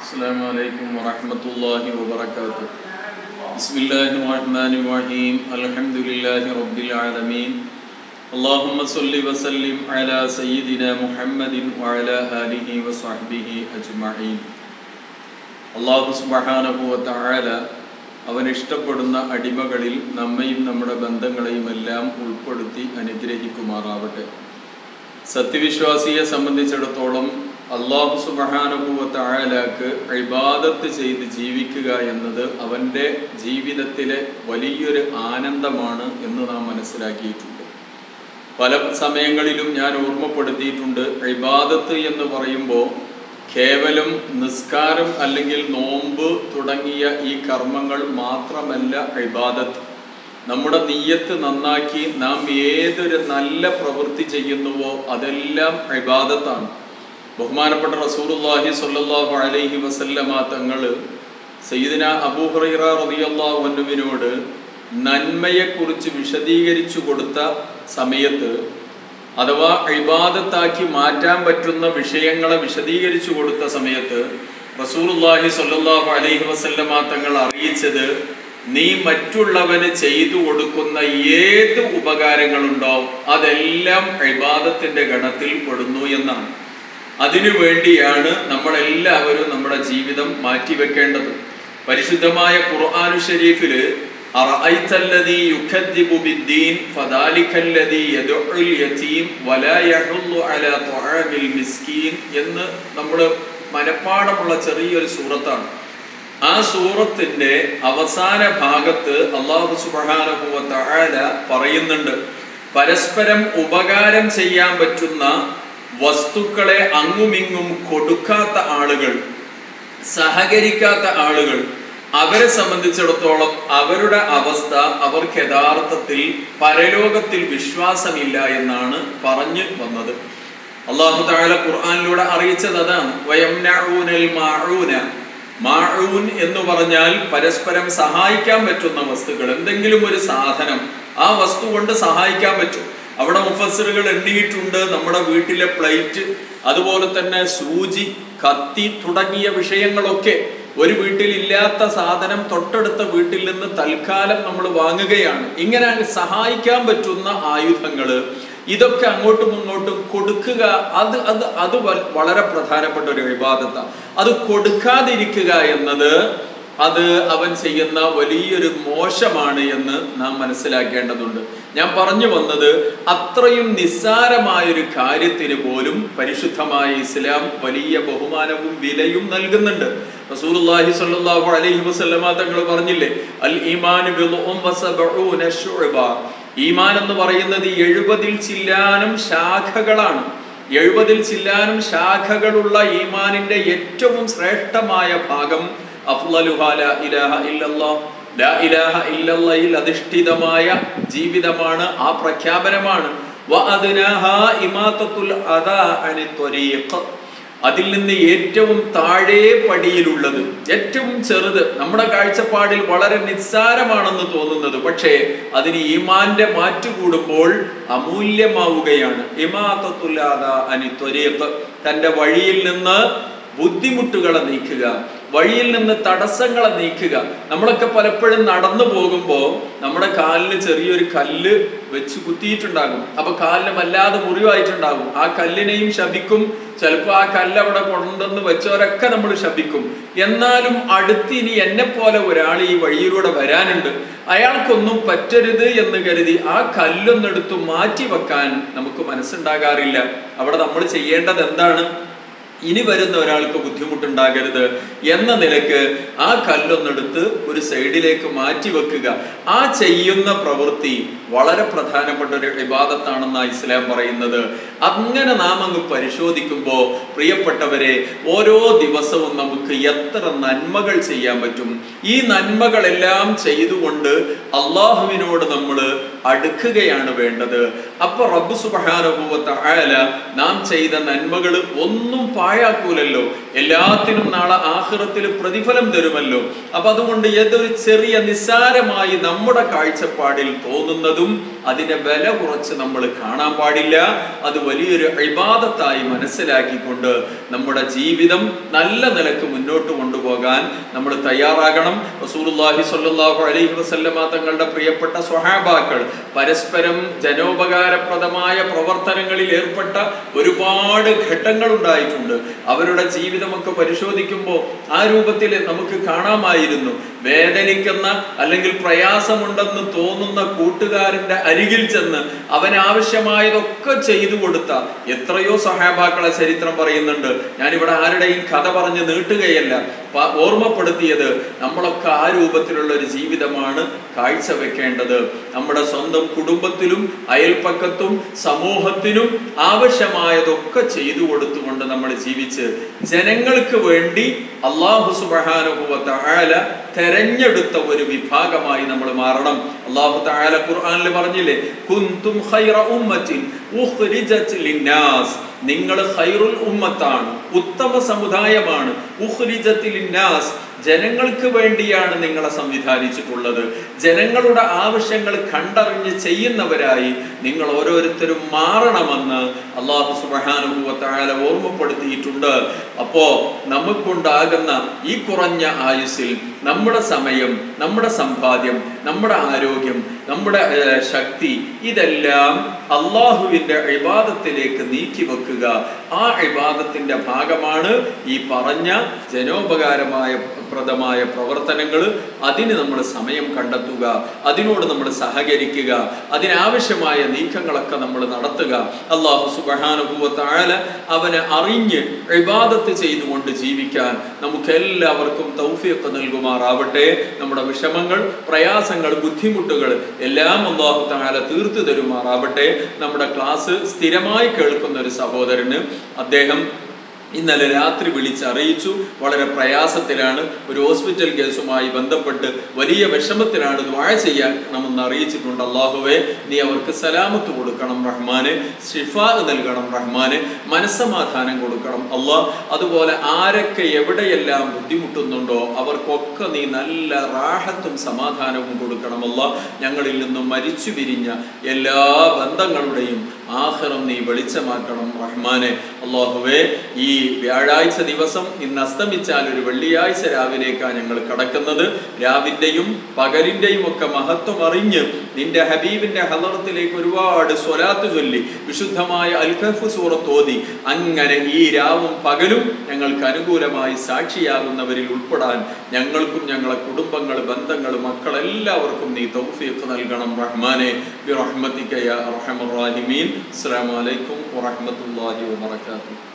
السلام عليكم ورحمة الله وبركاته بسم الله الرحمن الرحيم الحمد لله رب العالمين اللهم صل وسلم على سيدنا محمد وعلى آله وصحبه أجمعين അള്ളാഹു സുബ്ഹാനഹു വതആല അവൻ ഇഷ്ടപ്പെടുന്ന അടിമകളിൽ നമ്മയും നമ്മുടെ ബന്ധങ്ങളെയും എല്ലാം ഉൾപ്പെടുത്തി അനുഗ്രഹിക്കുമാറാവട്ടെ സത്യവിശ്വാസിയെ സംബന്ധിച്ചിടത്തോളം അള്ളാഹു സുബഹാനുഭവത്തായാലാക്ക് ഇബാദത്ത് ചെയ്ത് ജീവിക്കുക എന്നത് അവൻ്റെ ജീവിതത്തിലെ വലിയൊരു ആനന്ദമാണ് എന്ന് നാം മനസ്സിലാക്കിയിട്ടുണ്ട് പല സമയങ്ങളിലും ഞാൻ ഓർമ്മപ്പെടുത്തിയിട്ടുണ്ട് ഇബാദത്ത് എന്ന് പറയുമ്പോൾ കേവലം നിസ്കാരം അല്ലെങ്കിൽ നോമ്പ് തുടങ്ങിയ ഈ കർമ്മങ്ങൾ മാത്രമല്ല ഇബാദത്ത് നമ്മുടെ നീയത്ത് നന്നാക്കി നാം ഏതൊരു നല്ല പ്രവൃത്തി ചെയ്യുന്നുവോ അതെല്ലാം ഇബാദത്താണ് ബഹുമാനപ്പെട്ട റസൂറുല്ലാഹി സ്വല്ലല്ലാഹു അലൈഹി വസല്ലമ തങ്ങൾ സയ്യിദിന അബൂഹുറൈറ റളിയല്ലാഹു അൻഹുവിനോട് നന്മയെക്കുറിച്ച് വിശദീകരിച്ചു കൊടുത്ത സമയത്ത് അഥവാ ഇബാദത്താക്കി മാറ്റാൻ പറ്റുന്ന വിഷയങ്ങളെ വിശദീകരിച്ചു കൊടുത്ത സമയത്ത് റസൂലുല്ലാഹി സ്വല്ലല്ലാഹു അലൈഹി വസല്ലമ തങ്ങൾ അറിയിച്ചത് നീ മറ്റുള്ളവന് ചെയ്തു കൊടുക്കുന്ന ഏത് ഉപകാരങ്ങളുണ്ടോ അതെല്ലാം ഇബാദത്തിന്റെ ഗണത്തിൽ പെടുന്നു എന്നാണ് അതിനു വേണ്ടിയാണ് നമ്മളെല്ലാവരും നമ്മുടെ ജീവിതം മാറ്റിവെക്കേണ്ടത് പരിശുദ്ധമായ ഖുർആാനു ഷരീഫില് അറഅയ്തല്ലദീ യുകദ്ദിബു ബിദ്ദീൻ ഫദാലിക്കല്ലദീ യദ്ഉൽ യതീം വലാ യഹുല്ലു അലാ തുആമിൽ മിസ്കീൻ എന്ന് നമ്മൾ മനപ്പാടമുള്ള ചെറിയൊരു സൂറത്താണ് ആ സൂറത്തിന്റെ അവസാന ഭാഗത്ത് അള്ളാഹു സുബ്ഹാനഹു വ തആല പറയുന്നുണ്ട് പരസ്പരം ഉപകാരം ചെയ്യാൻ പറ്റുന്ന വസ്തുക്കളെ അങ്ങുമിങ്ങും കൊടുക്കാത്ത ആളുകൾ സഹകരിക്കാത്ത ആളുകൾ അവരെ സംബന്ധിച്ചിടത്തോളം അവരുടെ അവസ്ഥ അവർക്ക് യഥാർത്ഥത്തിൽ പരലോകത്തിൽ വിശ്വാസമില്ല എന്നാണ് പറഞ്ഞു വന്നത് അള്ളാഹു താല ഖുർആാനിലൂടെ അറിയിച്ചത് അതാണ് വയംനഊനൽ മാഊന മാഊൻ എന്ന് പറഞ്ഞാൽ പരസ്പരം സഹായിക്കാൻ പറ്റുന്ന വസ്തുക്കൾ എന്തെങ്കിലും ഒരു സാധനം ആ വസ്തു കൊണ്ട് സഹായിക്കാൻ പറ്റും അവിടെ മുഫസറുകൾ എണ്ണിയിട്ടുണ്ട് നമ്മുടെ വീട്ടിലെ പ്ലേറ്റ് അതുപോലെ തന്നെ സൂചി കത്തി തുടങ്ങിയ വിഷയങ്ങളൊക്കെ ഒരു വീട്ടിൽ ഇല്ലാത്ത സാധനം തൊട്ടടുത്ത വീട്ടിൽ നിന്ന് തൽക്കാലം നമ്മൾ വാങ്ങുകയാണ് ഇങ്ങനെ സഹായിക്കാൻ പറ്റുന്ന ആയുധങ്ങള് ഇതൊക്കെ അങ്ങോട്ടും ഇങ്ങോട്ടും കൊടുക്കുക അത് അത് അത് വളരെ പ്രധാനപ്പെട്ട ഒരു വിവാദത്താണ് അത് കൊടുക്കാതിരിക്കുക എന്നത് അത് അവൻ ചെയ്യുന്ന വലിയൊരു മോശമാണ് എന്ന് നാം മനസ്സിലാക്കേണ്ടതുണ്ട് ഞാൻ പറഞ്ഞു വന്നത് അത്രയും നിസ്സാരമായൊരു കാര്യത്തിന് പോലും പരിശുദ്ധമായ ഇസ്ലാം വലിയ ബഹുമാനവും വിലയും നൽകുന്നുണ്ട് റസൂലുള്ളാഹി സ്വല്ലല്ലാഹു അലൈഹി വസല്ലമ തങ്ങൾ പറഞ്ഞില്ലേ അൽ ഈമാനു ബിദ്ഉം വസബഊന ശുഅബ ഈമാൻ എന്ന് പറയുന്നത് എഴുപതിൽ ചില്ലാനും ശാഖകളാണ് എഴുപതിൽ ചില്ലാനും ശാഖകളുള്ള ഈമാനിന്റെ ഏറ്റവും ശ്രേഷ്ഠമായ ഭാഗം ഇലാഹയിൽ അധിഷ്ഠിതമായ ജീവിതമാണ് ആ പ്രഖ്യാപനമാണ് അതിൽ നിന്ന് ഏറ്റവും താഴെ പടിയിലുള്ളത് ഏറ്റവും ചെറുത് നമ്മുടെ കാഴ്ചപ്പാടിൽ വളരെ നിസ്സാരമാണെന്ന് തോന്നുന്നത് പക്ഷേ അതിന് ഈമാന്റെ മാറ്റുകൂടുമ്പോൾ അമൂല്യമാവുകയാണ് ഇമാത്തത്തുല്ലാത അനി ത്വരീഖ് തന്റെ വഴിയിൽ നിന്ന് ബുദ്ധിമുട്ടുകളെ നീക്കുക വഴിയിൽ നിന്ന് തടസ്സങ്ങളെ നീക്കുക നമ്മളൊക്കെ പലപ്പോഴും നടന്നു പോകുമ്പോൾ നമ്മുടെ കാലിന് ചെറിയൊരു കല്ല് വെച്ച് കുത്തിയിട്ടുണ്ടാകും അപ്പൊ കാലിന് വല്ലാതെ മുറിവായിട്ടുണ്ടാകും ആ കല്ലിനെയും ശപിക്കും ചിലപ്പോൾ ആ കല്ല് അവിടെ കൊണ്ടുവന്ന് വെച്ചവരൊക്കെ നമ്മൾ ശപിക്കും എന്നാലും അടുത്ത് ഇനി എന്നെ പോലെ ഒരാൾ ഈ വഴിയിലൂടെ വരാനുണ്ട് അയാൾക്കൊന്നും പറ്റരുത് എന്ന് കരുതി ആ കല്ലൊന്നെടുത്ത് മാറ്റി വെക്കാൻ നമുക്ക് മനസ്സുണ്ടാകാറില്ല അവിടെ നമ്മൾ ചെയ്യേണ്ടത് എന്താണ് ഇനി വരുന്ന ഒരാൾക്ക് ബുദ്ധിമുട്ടുണ്ടാകരുത് എന്ന നിലക്ക് ആ കല്ലൊന്നെടുത്ത് ഒരു സൈഡിലേക്ക് മാറ്റി വെക്കുക ആ ചെയ്യുന്ന പ്രവൃത്തി വളരെ പ്രധാനപ്പെട്ട ഒരു വിവാദത്താണെന്ന ഇസ്ലാം പറയുന്നത് അങ്ങനെ നാം അങ്ങ് പരിശോധിക്കുമ്പോൾ പ്രിയപ്പെട്ടവരെ ഓരോ ദിവസവും നമുക്ക് എത്ര നന്മകൾ ചെയ്യാൻ പറ്റും ഈ നന്മകളെല്ലാം ചെയ്തുകൊണ്ട് അള്ളാഹുവിനോട് നമ്മൾ അടുക്കുകയാണ് വേണ്ടത് അപ്പൊ റബ്ബ് സുബാനുഭവത്ത ആയാല നാം ചെയ്ത നന്മകൾ ഒന്നും പാഴാക്കൂലല്ലോ എല്ലാത്തിനും നാളെ ആഹ്റത്തിൽ പ്രതിഫലം തരുമല്ലോ അപ്പൊ അതുകൊണ്ട് ഏതൊരു ചെറിയ നിസ്സാരമായി നമ്മുടെ കാഴ്ചപ്പാടിൽ തോന്നുന്നതും അതിന്റെ വില കുറച്ച് നമ്മൾ കാണാൻ പാടില്ല അത് വലിയൊരു ഇബാദത്തായി മനസ്സിലാക്കിക്കൊണ്ട് നമ്മുടെ ജീവിതം നല്ല നിലക്ക് മുന്നോട്ട് കൊണ്ടുപോകാൻ നമ്മൾ തയ്യാറാകണം റസൂലുള്ളാഹി സ്വല്ലല്ലാഹു അലൈഹി വസല്ലമ തങ്ങളുടെ പ്രിയപ്പെട്ട സ്വഹാബാക്കൾ പരസ്പരം ജനോപകാരപ്രദമായ പ്രവർത്തനങ്ങളിൽ ഏർപ്പെട്ട ഒരുപാട് ഘട്ടങ്ങൾ ഉണ്ടായിട്ടുണ്ട് അവരുടെ ജീവിതമൊക്കെ പരിശോധിക്കുമ്പോൾ ആ രൂപത്തിൽ നമുക്ക് കാണാമായിരുന്നു വേദനിക്കുന്ന അല്ലെങ്കിൽ പ്രയാസമുണ്ടെന്ന് തോന്നുന്ന കൂട്ടുകാരന്റെ അരികിൽ ചെന്ന് അവൻ ആവശ്യമായതൊക്കെ ചെയ്തു കൊടുത്ത എത്രയോ സഹാബാക്കളെ ചരിത്രം പറയുന്നുണ്ട് ഞാനിവിടെ ആരുടെയും കഥ പറഞ്ഞ് നീട്ടുകയല്ല പ- ഓർമ്മപ്പെടുത്തിയത് നമ്മളൊക്കെ ആ രൂപത്തിലുള്ള ഒരു ജീവിതമാണ് കാഴ്ചവെക്കേണ്ടത് നമ്മുടെ സ്വന്തം കുടുംബത്തിലും അയൽപ്പക്കത്തും സമൂഹത്തിനും ആവശ്യമായതൊക്കെ ചെയ്തു കൊടുത്തുകൊണ്ട് നമ്മൾ ജീവിച്ച് ജനങ്ങൾക്ക് വേണ്ടി അള്ളാഹു സുബഹാനുഭവ താല തെരഞ്ഞെടുത്ത ഒരു വിഭാഗമായി നമ്മൾ മാറണം അള്ളാഹു താല ഖുർആനിൽ പറഞ്ഞില്ലേ കുന്തും ഖൈറ ഉമ്മത്തിൻ ഉഖ്രിജത് ലിന്നാസ് നിങ്ങൾ ഖൈറുൽ ഉമ്മത്താണ് ഉത്തമ സമുദായമാണ് ഉഖ്രിജത് ലിന്നാസ് ജനങ്ങൾക്ക് വേണ്ടിയാണ് നിങ്ങളെ സംവിധാനിച്ചിട്ടുള്ളത് ജനങ്ങളുടെ ആവശ്യങ്ങൾ കണ്ടറിഞ്ഞ് ചെയ്യുന്നവരായി നിങ്ങൾ ഓരോരുത്തരും മാറണമെന്ന് അള്ളാഹു സുബഹാനുഭവത്തായ ഓർമ്മപ്പെടുത്തിയിട്ടുണ്ട് അപ്പോ നമുക്കുണ്ടാകുന്ന ഈ കുറഞ്ഞ ആയുസ്സിൽ നമ്മുടെ സമയം നമ്മുടെ സമ്പാദ്യം നമ്മുടെ ആരോഗ്യം നമ്മുടെ ഏർ, ശക്തി ഇതെല്ലാം അള്ളാഹുവിന്റെ ഇബാദത്തിലേക്ക് നീക്കി വെക്കുക ആ ഇബാദത്തിന്റെ ഭാഗമാണ് ഈ പറഞ്ഞ ജനോപകാരമായ പ്രദമായ പ്രവർത്തനങ്ങൾ അതിന് നമ്മൾ സമയം കണ്ടെത്തുക അതിനോട് നമ്മൾ സഹകരിക്കുക അതിനാവശ്യമായ നീക്കങ്ങളൊക്കെ നമ്മൾ നടത്തുക അള്ളാഹു സുബഹാനുഭവത്തായ അവനെ അറിഞ്ഞ് ഇബാദത്ത് ചെയ്തുകൊണ്ട് ജീവിക്കാൻ നമുക്ക് എല്ലാവർക്കും തൗഫീഖ് നൽകുമാറാവട്ടെ നമ്മുടെ വിഷമങ്ങൾ പ്രയാസങ്ങൾ ബുദ്ധിമുട്ടുകൾ എല്ലാം അള്ളാഹു താല തീർത്തു തരുമാറാവട്ടെ നമ്മുടെ ക്ലാസ് സ്ഥിരമായി കേൾക്കുന്ന ഒരു സഹോദരന് അദ്ദേഹം ഇന്നലെ രാത്രി വിളിച്ചറിയിച്ചു വളരെ പ്രയാസത്തിലാണ് ഒരു ഹോസ്പിറ്റൽ കേസുമായി ബന്ധപ്പെട്ട് വലിയ വിഷമത്തിലാണ് ദ്വാഴ ചെയ്യാൻ നമ്മൊന്ന് അറിയിച്ചിട്ടുണ്ട് അള്ളാഹുവെ നീ അവർക്ക് സലാമത്ത് കൊടുക്കണം റഹ്മാന് ഷിഫാ നൽകണം റഹ്മാന് മനസ്സമാധാനം കൊടുക്കണം അള്ളാഹ് അതുപോലെ ആരൊക്കെ എവിടെയെല്ലാം ബുദ്ധിമുട്ടുന്നുണ്ടോ അവർക്കൊക്കെ നീ നല്ല റാഹത്തും സമാധാനവും കൊടുക്കണം അള്ളാഹ് ഞങ്ങളിൽ നിന്നും മരിച്ചു പിരിഞ്ഞ എല്ലാ ബന്ധങ്ങളുടെയും ആഹ്റം നീ വെളിച്ചമാക്കണം റഹ്മാനെ അള്ളാഹുവേ ഈ വ്യാഴാഴ്ച ദിവസം ഇന്ന് അസ്തമിച്ചാൽ ഒരു വെള്ളിയാഴ്ച രാവിലേക്കാണ് ഞങ്ങൾ കടക്കുന്നത് രാവിന്റെയും പകലിന്റെയും ഒക്കെ മഹത്വം അറിഞ്ഞ് നിന്റെ ഹബീബിന്റെ ഹലറത്തിലേക്ക് ഒരുപാട് സ്വലാത്ത് ചൊല്ലി വിശുദ്ധമായ അൽഖഫ് സൂറത്ത് ഓതി അങ്ങനെ ഈ രാവും പകലും ഞങ്ങൾക്ക് അനുകൂലമായി സാക്ഷിയാകുന്നവരിൽ ഉൾപ്പെടാൻ ഞങ്ങൾക്കും ഞങ്ങളെ കുടുംബങ്ങൾ ബന്ധങ്ങൾ മക്കളെല്ലാവർക്കും നീ തൗഫീഖ് നൽകണം റഹ്മാനെ ബിറഹ്മതിക യാ അർഹമർ റാഹിമീൻ അസ്സലാമു അലൈക്കും വറഹ്മത്തുള്ളാഹി വബറകാതുഹു